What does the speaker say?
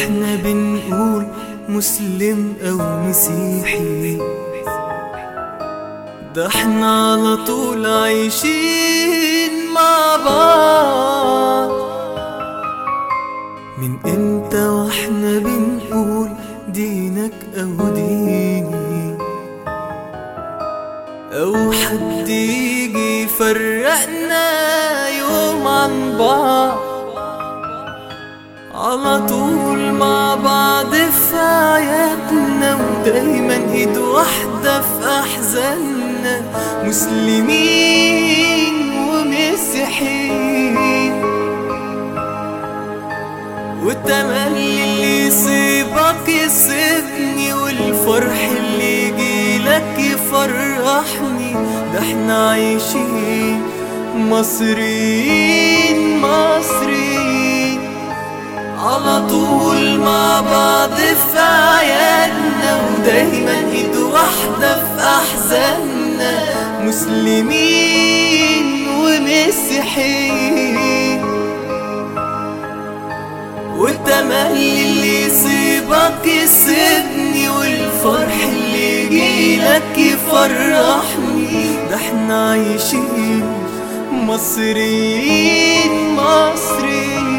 احنا بنقول مسلم او مسيحي ده احنا على طول عايشين مع بعض من امتى واحنا بنقول دينك او ديني او حد يجي يفرقنا يوم عن بعض على طول مع بعض في حياتنا ودايما ايد واحدة في احزاننا مسلمين ومسيحيين والتملي اللي يصيبك يسيبني والفرح اللي يجيلك يفرحني ده احنا عايشين مصريين مصريين على طول مع بعض في عيادنا ودايما ايد واحدة في احزاننا مسلمين ومسيحيين والتملي اللي يصيبك يسيبني والفرح اللي يجيلك يفرحني ده احنا عايشين مصريين مصريين